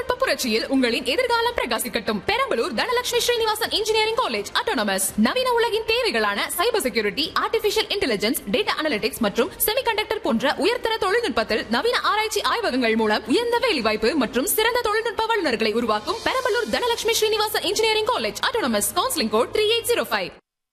தொழில்நுட்ப புரட்சியில் உங்களின் எதிர்காலம் பிரகாசிக்கட்டும் Perambalur Dhanalakshmi Srinivasan engineering college autonomous நவீன உலகின் தேவைகளான cyber security artificial intelligence data analytics மற்றும் செமிகண்டக்டர் போன்ற உயர்தர தொழில்நுட்பத்தில் நவீன ஆராய்ச்சி ஆய்வகங்கள் மூலம் உயர்ந்த வேலைவாய்ப்பு மற்றும் சிறந்த தொழில்நுட்ப வல்லுநர்களை உருவாக்கும் Perambalur Dhanalakshmi Srinivasan engineering college autonomous counselling code three eight zero five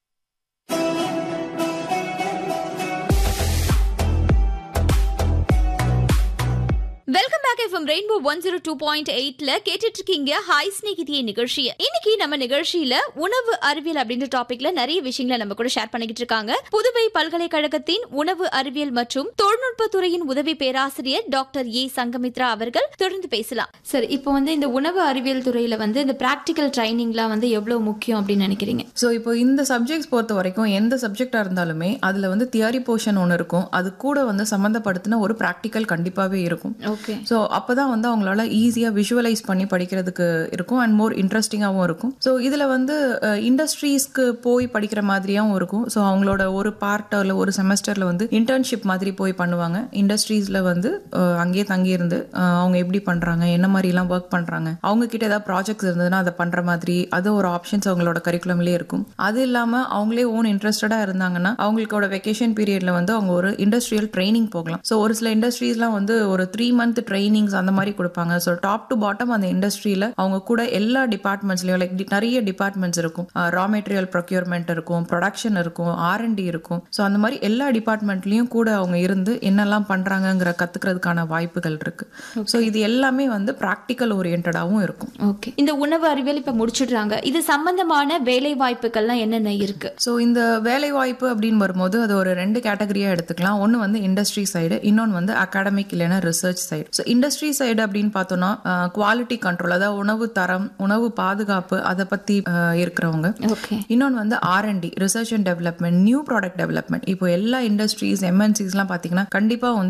welcome back FM rainbow one zero two point எயிட்ல கேட்டுட்டு இருக்கீங்க ஹாய் ஸ்நேகிதிய நிகழ்ச்சியை இன்னைக்கு நம்ம நிகழ்ச்சியில உணவு அறிவியல் அப்படின்ற டாபிக்ல நிறைய விஷயங்களை நம்ம கூட ஷேர் பண்ணிக்கிட்டு இருக்காங்க புதுவை பல்கலைக்கழகத்தின் உணவு அறிவியல் மற்றும் தொழில்நுட்ப துறையின் உதவி பேராசிரியர் டாக்டர் ஏ சங்கமித்ரா அவர்கள் தொடர்ந்து பேசலாம் சார் இப்போ வந்து இந்த உணவு அறிவியல் துறையில வந்து இந்த பிராக்டிக்கல் ட்ரைனிங்லாம் வந்து எவ்வளவு முக்கியம் அப்படின்னு நினைக்கிறீங்க ஸோ இப்போ இந்த சப்ஜெக்ட்ஸ் பொறுத்த வரைக்கும் எந்த சப்ஜெக்டாக இருந்தாலுமே அதில் வந்து தியரி போர்ஷன் ஒன்று இருக்கும் அது கூட வந்து சம்மந்தப்படுத்தின ஒரு ப்ராக்டிக்கல் கண்டிப்பாகவே இருக்கும் ஓகே ஸோ அப்போ தான் வந்து அவங்களால ஈஸியாக விஷுவலைஸ் பண்ணி படிக்கிறதுக்கு இருக்கும் அண்ட் மோர் இன்ட்ரெஸ்டிங்காகவும் இருக்கும் ஸோ இதில் வந்து இண்டஸ்ட்ரீஸ்க்கு போய் படிக்கிற மாதிரியாகவும் இருக்கும் ஸோ அவங்களோட ஒரு பார்ட்டில் ஒரு செமஸ்டரில் வந்து இன்டர்ன்ஷிப் மாதிரி போய் பண்ணுவாங்க இண்டஸ்ட்ரீஸில் வந்து அஹ், அங்கேயே தங்கியிருந்து அஹ், அவங்க எப்படி பண்ணுறாங்க என்ன மாதிரிலாம் ஒர்க் பண்ணுறாங்க அவங்க கிட்ட ஏதாவது ப்ராஜெக்ட்ஸ் இருந்ததுன்னா அதை பண்ணுற மாதிரி அது ஒரு ஆப்ஷன்ஸ் அவங்களோட கரிக்குலம்லேயே இருக்கும் அது இல்லாமல் அவங்களே ஓன் இன்ட்ரெஸ்டடாக இருந்தாங்கன்னா அவங்களோட வெக்கேஷன் பீரியட்ல வந்து அவங்க ஒரு இண்டஸ்ட்ரியல் ட்ரைனிங் போகலாம் ஸோ ஒரு சில இண்டஸ்ட்ரீஸ்லாம் வந்து ஒரு த்ரீ மந்த் ட்ரைனிங்ஸ் அந்த மாதிரி கொடுப்பாங்க ஸோ டாப் டு பாட்டம் அந்த இண்டஸ்ட்ரியில் அவங்க கூட எல்லா டிபார்ட்மெண்ட்ஸ்லையும் லைக் நிறைய டிபார்ட்மெண்ட்ஸ் இருக்கும் ரா மெட்டீரியல் ப்ரொக்யூர்மெண்ட் இருக்கும் ப்ரொடக்ஷன் இருக்கும் ஆர்என்டி இருக்கும் ஸோ அந்த மாதிரி எல்லா டிபார்ட்மெண்ட்லையும் கூட அவங்க இருந்து என்னெல்லாம் பண்ணுறாங்கங்கிற கற்றுக்கிறதுக்கான வாய்ப்புகள் இருக்கு ஸோ இது எல்லாமே வந்து ப்ராக்டிக்கல் ஓரியன்டாகவும் இருக்கும் ஓகே இந்த உணவு அறிவியல் இப்ப முடிச்சிடுறாங்க இது சம்பந்தமான வேலை வாய்ப்புகள்லாம் என்னென்ன இருக்கு ஸோ இந்த வேலை வாய்ப்பு அப்படின்னு வரும்போது அது ஒரு ரெண்டு கேட்டகரியாக எடுத்துக்கலாம் ஒன்று வந்து இண்டஸ்ட்ரி சைடு இன்னொன்று வந்து அகாடமிக் இல்லைன்னா research side so industry side அப்படின்னு பார்த்தோம்னா குவாலிட்டி கண்ட்ரோல் அதாவது உணவு தரம் உணவு பாதுகாப்பு அதை பற்றி இருக்கிறவங்க ஓகே இன்னொன்று வந்து R and D research and development new product development இப்போ எல்லா இண்டஸ்ட்ரீஸ் எம்என்சிஸ்லாம் பார்த்தீங்கன்னா கண்டிப்பாக வந்து